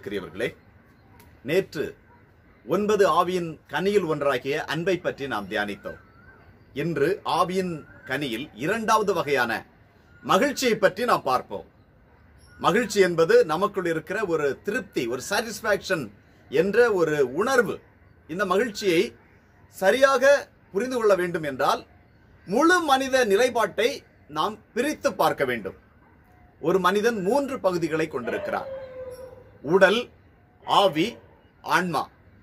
அன்புக்குரியவர்களே நேற்று ஒன்பது ஆவியின் கனியில் ஒன்றாகிய அன்பை பற்றி நாம் தியானித்தோம் இன்று ஆவியின் கனியில் இரண்டாவது வகையான மகிழ்ச்சியை பற்றி நாம் பார்ப்போம் மகிழ்ச்சி என்பது நமக்குள் இருக்கிற ஒரு திருப்தி ஒரு சாட்டிஸ்பாக்சன் என்ற ஒரு உணர்வு இந்த மகிழ்ச்சியை சரியாக புரிந்து கொள்ள வேண்டும் என்றால் முழு மனித நிலைப்பாட்டை நாம் பிரித்து பார்க்க வேண்டும் ஒரு மனிதன் மூன்று பகுதிகளை கொண்டிருக்கிறார் உடல் ஆவி ஆன்மா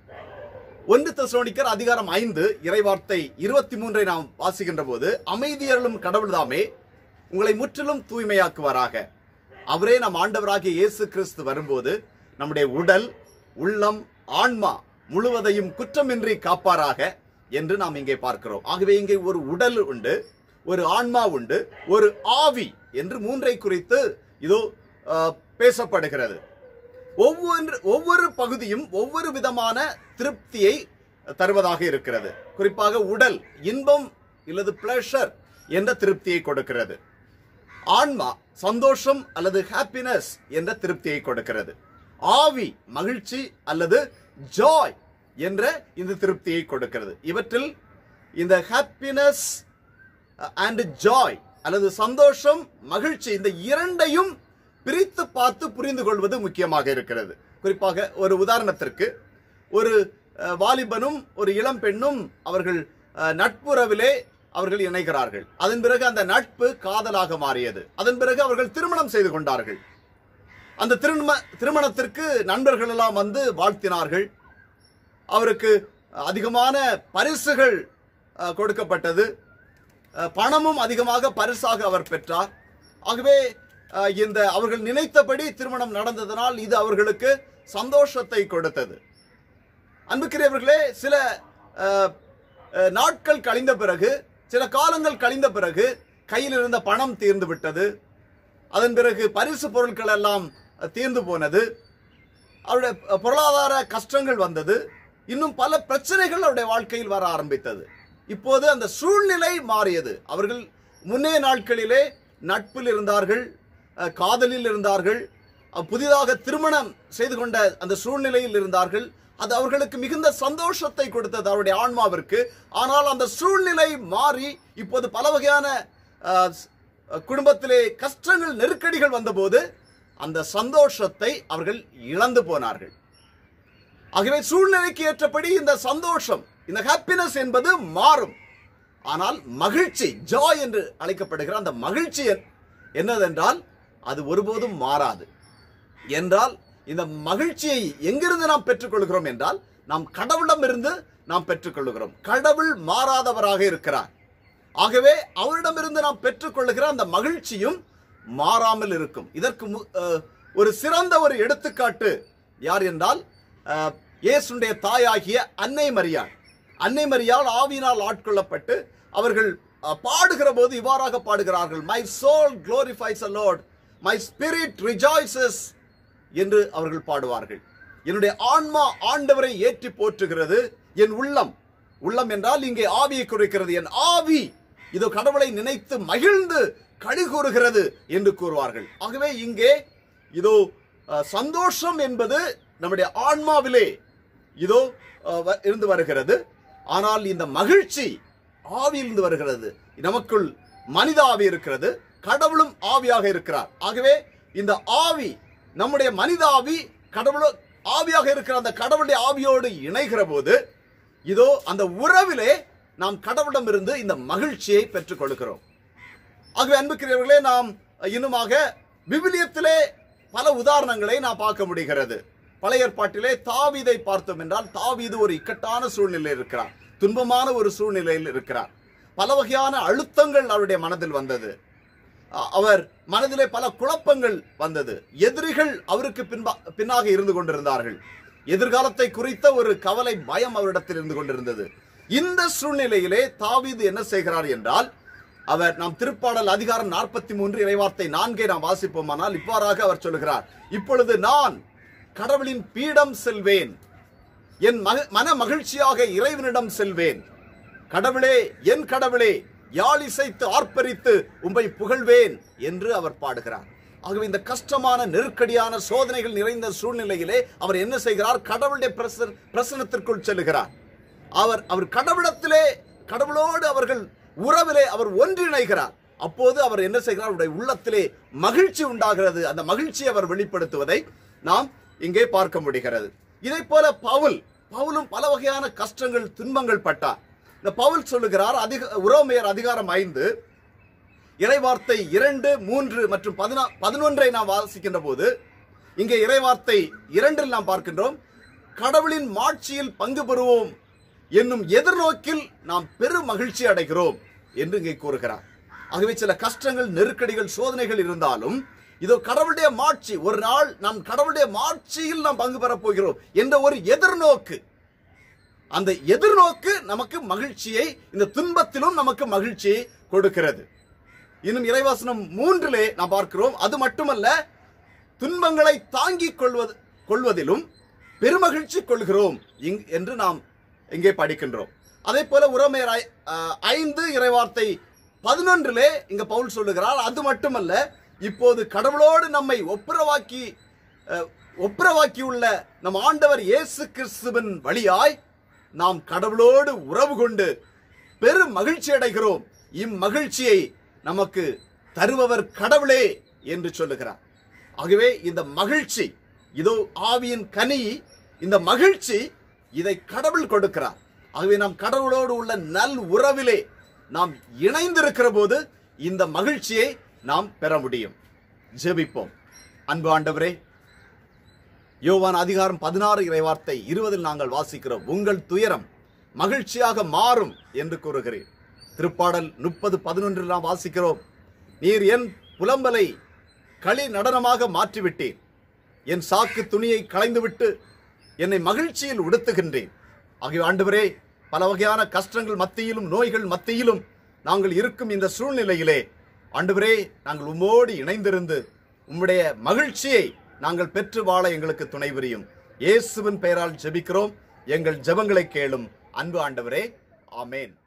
ஒன்று தெசலோனிக்கர் அதிகாரம் ஐந்து இறைவார்த்தை இருபத்தி மூன்றை நாம் வாசிக்கின்ற போது அமைதியர்களும் கடவுள்தாமே உங்களை முற்றிலும் தூய்மையாக்குவாராக அவரே நம் ஆண்டவராகிய இயேசு கிறிஸ்து வரும்போது நம்முடைய உடல் உள்ளம் ஆன்மா முழுவதையும் குற்றமின்றி காப்பாராக என்று நாம் இங்கே பார்க்கிறோம் ஆகவே இங்கே ஒரு உடல் உண்டு ஒரு ஆன்மா உண்டு ஒரு ஆவி என்று மூன்றை குறித்து இதோ அஹ், பேசப்படுகிறது ஒவ்வொன்று ஒவ்வொரு பகுதியும் ஒவ்வொரு விதமான திருப்தியை தருவதாக இருக்கிறது குறிப்பாக உடல் இன்பம் இல்லது பிளஷர் என்ற திருப்தியை கொடுக்கிறது ஆன்மா சந்தோஷம் அல்லது ஹாப்பினஸ் என்ற திருப்தியை கொடுக்கிறது ஆவி மகிழ்ச்சி அல்லது ஜாய் என்ற இந்த திருப்தியை கொடுக்கிறது இவற்றில் இந்த ஹாப்பினஸ் அண்ட் ஜாய் அல்லது சந்தோஷம் மகிழ்ச்சி இந்த இரண்டையும் பிரித்து பார்த்து புரிந்து கொள்வது முக்கியமாக இருக்கிறது குறிப்பாக ஒரு உதாரணத்திற்கு ஒரு அஹ், வாலிபனும் ஒரு இளம் பெண்ணும் அவர்கள் அஹ், நட்புறவிலே அவர்கள் இணைகிறார்கள் அதன் பிறகு அந்த நட்பு காதலாக மாறியது அதன் பிறகு அவர்கள் திருமணம் செய்து கொண்டார்கள் அந்த திருமண திருமணத்திற்கு நண்பர்கள் எல்லாம் வந்து வாழ்த்தினார்கள் அவருக்கு அதிகமான பரிசுகள் அஹ், கொடுக்கப்பட்டது அஹ், பணமும் அதிகமாக பரிசாக அவர் பெற்றார் ஆகவே அஹ், இந்த அவர்கள் நினைத்தபடி திருமணம் நடந்ததனால் இது அவர்களுக்கு சந்தோஷத்தை கொடுத்தது அன்புக்குரியவர்களே சில அஹ், அஹ், நாட்கள் கழிந்த பிறகு சில காலங்கள் கழிந்த பிறகு கையில் இருந்த பணம் தீர்ந்து விட்டது அதன் பிறகு பரிசு பொருட்கள் எல்லாம் அஹ், தீர்ந்து போனது அவருடைய அஹ், பொருளாதார கஷ்டங்கள் வந்தது இன்னும் பல பிரச்சனைகள் அவருடைய வாழ்க்கையில் வர ஆரம்பித்தது இப்போது அந்த சூழ்நிலை மாறியது அவர்கள் முன்னைய நாட்களிலே நட்பில் இருந்தார்கள் அஹ், காதலில் இருந்தார்கள் அஹ், புதிதாக திருமணம் செய்து கொண்ட அந்த சூழ்நிலையில் இருந்தார்கள் அது அவர்களுக்கு மிகுந்த சந்தோஷத்தை கொடுத்தது அவருடைய ஆன்மாவிற்கு ஆனால் அந்த சூழ்நிலை மாறி இப்போது பல வகையான அஹ், ஸ்- குடும்பத்திலே கஷ்டங்கள் நெருக்கடிகள் வந்தபோது அந்த சந்தோஷத்தை அவர்கள் இழந்து போனார்கள் ஆகவே சூழ்நிலைக்கு ஏற்றபடி இந்த சந்தோஷம் இந்த ஹாப்பினஸ் என்பது மாறும் ஆனால் மகிழ்ச்சி ஜாய் என்று அழைக்கப்படுகிற அந்த மகிழ்ச்சி என்- என்னதென்றால் அது ஒருபோதும் மாறாது என்றால் இந்த மகிழ்ச்சியை எங்கிருந்து நாம் பெற்றுக்கொள்கிறோம் என்றால் நாம் கடவுளிடமிருந்து நாம் பெற்றுக்கொள்கிறோம் கடவுள் மாறாதவராக இருக்கிறார் ஆகவே அவரிடமிருந்து நாம் பெற்றுக்கொள்ளுகிற அந்த மகிழ்ச்சியும் மாறாமல் இருக்கும் இதற்கு மு- அஹ், ஒரு சிறந்த ஒரு எடுத்துக்காட்டு யார் என்றால் அஹ், இயேசுடைய தாயாகிய அன்னை மரியாள் அன்னை மரியாள் ஆவியினால் ஆட்கொள்ளப்பட்டு அவர்கள் அஹ், பாடுகிற போது இவ்வாறாக பாடுகிறார்கள் my soul glorifies the Lord my spirit rejoices என்று அவர்கள் பாடுவார்கள் என்னுடைய ஆன்மா ஆண்டவரை ஏற்றி போற்றுகிறது என் உள்ளம் உள்ளம் என்றால் இங்கே ஆவியை குறிக்கிறது என் ஆவி இதோ கடவுளை நினைத்து மகிழ்ந்து களி கூறுகிறது என்று கூறுவார்கள் ஆகவே இங்கே இதோ அஹ், சந்தோஷம் என்பது நம்முடைய ஆன்மாவிலே இதோ அஹ், வ- இருந்து வருகிறது ஆனால் இந்த மகிழ்ச்சி ஆவியிலிருந்து வருகிறது நமக்குள் மனித ஆவி இருக்கிறது கடவுளும் ஆவியாக இருக்கிறார் ஆகவே இந்த ஆவி நம்முடைய மனித ஆவி கடவுள ஆவியாக இருக்கிற அந்த கடவுளுடைய ஆவியோடு இணைகிற போது இதோ அந்த உறவிலே நாம் கடவுளிடமிருந்து இந்த மகிழ்ச்சியை பெற்றுக் கொள்கிறோம் ஆகவே அன்புக்குரியவர்களே நாம் இன்னுமாக விவிலியத்திலே பல உதாரணங்களை நாம் பார்க்க முடிகிறது பழைய ஏற்பாட்டிலே தாவீதை பார்த்தோம் என்றால் தாவீது ஒரு இக்கட்டான சூழ்நிலையில் இருக்கிறார் துன்பமான ஒரு சூழ்நிலையில் இருக்கிறார் பல வகையான அழுத்தங்கள் அவருடைய மனதில் வந்தது அ- அவர் மனதிலே பல குழப்பங்கள் வந்தது எதிரிகள் அவருக்கு பின்பா பின்னாக இருந்து கொண்டிருந்தார்கள் எதிர்காலத்தை குறித்த ஒரு கவலை பயம் அவரிடத்தில் இருந்து கொண்டிருந்தது இந்த சூழ்நிலையிலே தாவீது என்ன செய்கிறார் என்றால் அவர் நாம் திருப்பாடல் அதிகாரம் நாற்பத்தி மூன்று இறைவார்த்தை நான்கை நாம் வாசிப்போமானால் இவ்வாறாக அவர் சொல்லுகிறார் இப்பொழுது நான் கடவுளின் பீடம் செல்வேன் என் மக- மன மகிழ்ச்சியாக இறைவனிடம் செல்வேன் கடவுளே என் கடவுளே யாழ் இசைத்து ஆர்ப்பரித்து உம்மை புகழ்வேன் என்று அவர் பாடுகிறார் ஆகவே இந்த கஷ்டமான நெருக்கடியான சோதனைகள் நிறைந்த சூழ்நிலையிலே அவர் என்ன செய்கிறார் கடவுளுடைய பிரச- பிரசனத்திற்குள் செல்லுகிறார் அவர் அவர் கடவுளத்திலே கடவுளோடு அவர்கள் உறவிலே அவர் ஒன்றிணைகிறார் அப்போது அவர் என்ன செய்கிறார் அவருடைய உள்ளத்திலே மகிழ்ச்சி உண்டாகிறது அந்த மகிழ்ச்சியை அவர் வெளிப்படுத்துவதை நாம் இங்கே பார்க்க முடிகிறது இதை போல பவுல் பவுலும் பல வகையான கஷ்டங்கள் துன்பங்கள் பட்டார் இந்த பவுல் சொல்லுகிறார் அதிக உரோமையர் அதிகாரம் ஐந்து இறைவார்த்தை இரண்டு மூன்று மற்றும் பதினா பதினொன்றை நாம் வாசிக்கின்ற போது இங்கே இறைவார்த்தை இரண்டில் நாம் பார்க்கின்றோம் கடவுளின் மாட்சியில் பங்கு பெறுவோம் என்னும் எதிர்நோக்கில் நாம் பெரும் மகிழ்ச்சி அடைகிறோம் என்று இங்கே கூறுகிறார் ஆகவே சில கஷ்டங்கள் நெருக்கடிகள் சோதனைகள் இருந்தாலும் இதோ கடவுளுடைய மாட்சி ஒரு நாள் நாம் கடவுளுடைய மாட்சியில் நாம் பங்கு பெறப் போகிறோம் என்ற ஒரு எதிர்நோக்கு அந்த எதிர்நோக்கு நமக்கு மகிழ்ச்சியை இந்த துன்பத்திலும் நமக்கு மகிழ்ச்சியை கொடுக்கிறது இன்னும் இறைவாசனம் மூன்றிலே நாம் பார்க்கிறோம் அது மட்டுமல்ல துன்பங்களை தாங்கிக் கொள்வது கொள்வதிலும் பெருமகிழ்ச்சி கொள்கிறோம் இங்- என்று நாம் இங்கே படிக்கின்றோம் அதே போல உறமையர் ஐ- அஹ், ஐந்து இறைவார்த்தை பதினொன்றிலே இங்க பவுல் சொல்லுகிறார் அது மட்டுமல்ல இப்போது கடவுளோடு நம்மை ஒப்புரவாக்கி அஹ், ஒப்புரவாக்கியுள்ள நம் ஆண்டவர் இயேசு கிறிஸ்துவின் வழியாய் நாம் கடவுளோடு உறவு கொண்டு பெரும் மகிழ்ச்சி அடைகிறோம் இம்மகிழ்ச்சியை நமக்கு தருபவர் கடவுளே என்று சொல்லுகிறார் ஆகவே இந்த மகிழ்ச்சி இதோ ஆவியின் கனி இந்த மகிழ்ச்சி இதை கடவுள் கொடுக்கிறார் ஆகவே நாம் கடவுளோடு உள்ள நல் உறவிலே நாம் இணைந்திருக்கிற போது இந்த மகிழ்ச்சியை நாம் பெற முடியும் ஜெபிப்போம் அன்பு ஆண்டவரே யோவான் அதிகாரம் பதினாறு இறைவார்த்தை இருபதில் நாங்கள் வாசிக்கிறோம் உங்கள் துயரம் மகிழ்ச்சியாக மாறும் என்று கூறுகிறேன் திருப்பாடல் முப்பது பதினொன்றில் நாம் வாசிக்கிறோம் நீர் என் புலம்பலை களி நடனமாக மாற்றிவிட்டீர் என் சாக்கு துணியை களைந்துவிட்டு என்னை மகிழ்ச்சியில் உடுத்துகின்றேன் ஆகிய ஆண்டவரே பல வகையான கஷ்டங்கள் மத்தியிலும் நோய்கள் மத்தியிலும் நாங்கள் இருக்கும் இந்த சூழ்நிலையிலே ஆண்டவரே நாங்கள் உம்மோடு இணைந்திருந்து உம்முடைய மகிழ்ச்சியை நாங்கள் பெற்று வாழ எங்களுக்கு துணை புரியும் இயேசுவின் பெயரால் ஜெபிக்கிறோம் எங்கள் ஜெபங்களை கேளும் அன்பு ஆண்டவரே ஆமேன்